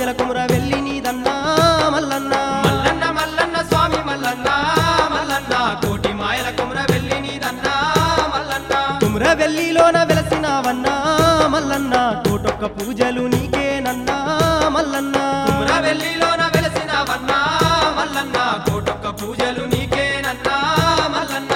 మాయల కుమర వెళ్ళి నీదన్నా మల్లన్న మల్లన్న మల్లన్న స్వామి మల్లన్న మల్లన్న కోటి మాయల కుమ్ర వెళ్ళి నీదన్నా మల్లన్న కుమర వెళ్ళిలోన వెలసినావన్నా మల్లన్న కోటొక్క పూజలు నీకేనన్నా మల్లన్న కుమ్ర వెళ్ళిలోన వెలసినవన్నా మల్లన్న కోటొక్క పూజలు నీకేనన్నా మల్లన్న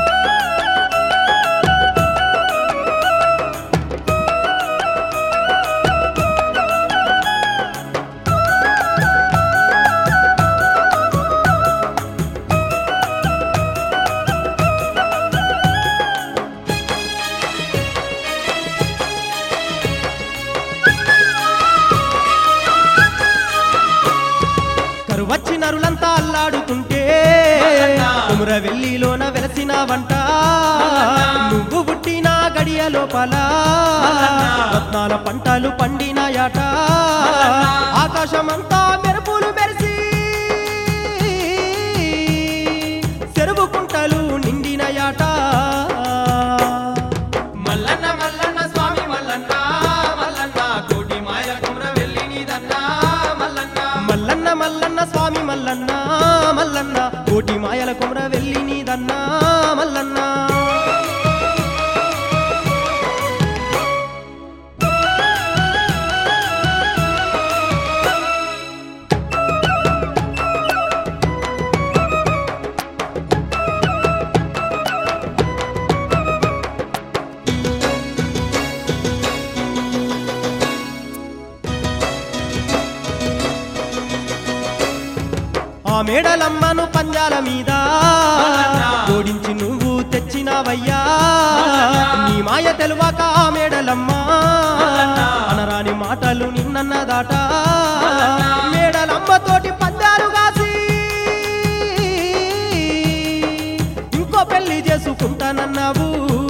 కరువచ్చి నరులంతా అల్లాడుతుంటే మల్లన్న. కుమర వెళ్ళిలోన వెలసినావంట నువ్వు పుట్టిన గడియ లోపల మల్లన్న. రత్నాల పంటలు పండినాయట మల్లన్న. ఆకాశమంతా మెరుపులు మెరిసి చెరువు కుంటలు నిండినయాట మల్లన్న మల్లన్న స్వామి మల్లన్న మల్లన్న కోటి మాయల కుమ్ర వెళ్ళి నీదన్నా మల్లన్న మల్లన్న మల్లన్న స్వామి మల్లన్న మల్లన్న కోటి మాయల కుమర వెళ్ళి నీదన్నా మల్లన్న ఆ మేడలమ్మను పంజాల మీద మల్లన్న. ఓడించి నువ్వు తెచ్చినవయ్యా మల్లన్న. నీ మాయ తెలువాక ఆ మేడలమ్మ మల్లన్న. అనరాని మాటలు నిన్నన్నదాట మల్లన్న. మేడలమ్మ తోటి పందాలు కాసి ఇంకో పెళ్లి చేసుకుంటానన్నావు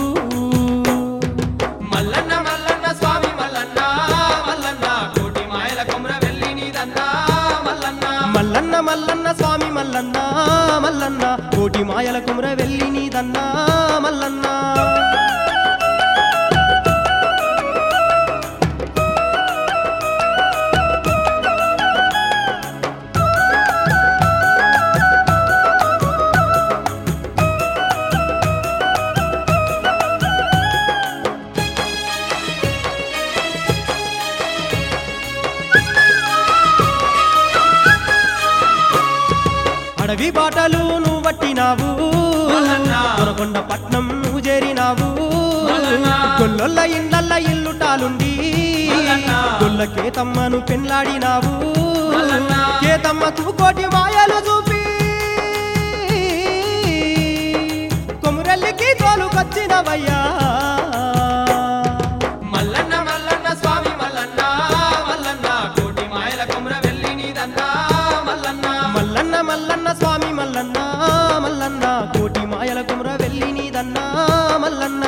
మల్లన్న మల్లన్న స్వామి మల్లన్న మల్లన్న కోటి మాయల కుమ్ర వెళ్ళి నీదన్నా మల్లన్న మల్లన్న మల్లన్న స్వామి మల్లన్న మల్లన్న కోటి మాయల కుమర వెళ్ళి నీదన్నా మల్లన్న అడవి బాటలు నువ్వు పట్టినావు మల్లన్న. కొనకొండ పట్నం నువ్వు చేరినావు మల్లన్న. గొల్లొల్ల ఇండ్లల్ల ఇల్లుటాలుండి మల్లన్న. గొల్ల కేతమ్మను పెళ్ళాడినావు మల్లన్న. కేతమ్మకు కోటి మాయలు చూపి కొమురెల్లికి తోలుకొచ్చినవయ్యా మల్లన్న మల్లన్న స్వామి మల్లన్న మల్లన్న కోటి మాయల కుమ్ర వెళ్ళి నీదన్నా మల్లన్న మల్లన్న మల్లన్న స్వామి మల్లన్న మల్లన్న కోటి మాయల కుమర వెళ్ళి నీదన్నా మల్లన్న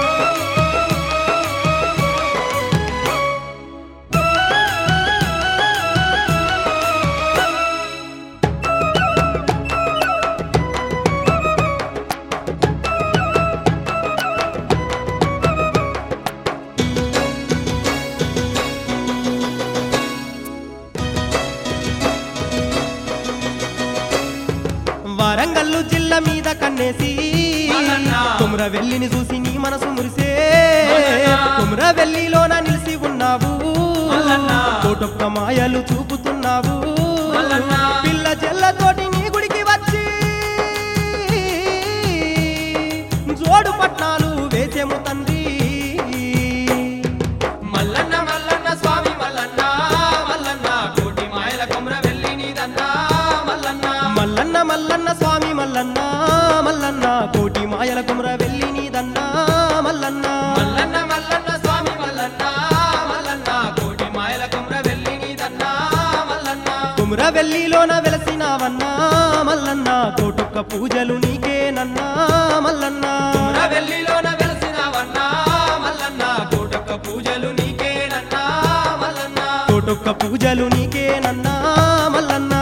వరంగల్లు జిల్లా మీద కన్నేసి మల్లన్న. కుమ్ర వెల్లిని చూసి నీ మనసు మురిసే మల్లన్న. కుమ్ర వెల్లిలోన నిలిసి ఉన్నావు మల్లన్న. కోటొక్క మాయలు చూపుతున్నావు మల్లన్న. పిల్ల జల్లతోటి నీ గుడికి వచ్చి జోడు పట్నాలు వేసేము తండ్రి మల్లన్న మల్లన్న స్వామి మల్లన్న మల్లన్న కోటి మాయల కుమ్ర వెళ్ళి నీదన్నా మల్లన్న మల్లన్న మల్లన్న స్వామి మల్లన్న మల్లన్న కోటి మాయల కుమ్ర వెళ్ళి నీదన్నా మల్లన్న మల్లన్న మల్లన్న స్వామి మల్లన్న మల్లన్న కోటి మాయల కుమ్ర వెళ్ళి నీదన్నా మల్లన్న కుమ్ర వెల్లిలోన వెలసినావన్నా మల్లన్న కోటొక్క పూజలు నీకేనన్నా మల్లన్న కుమ్ర వెల్లిలోన వెలసినవన్నా మల్లన్న కోటొక్క పూజలు నీకేనన్నా మల్లన్న కోటొక్క పూజలు నీకేనన్నా మల్లన్న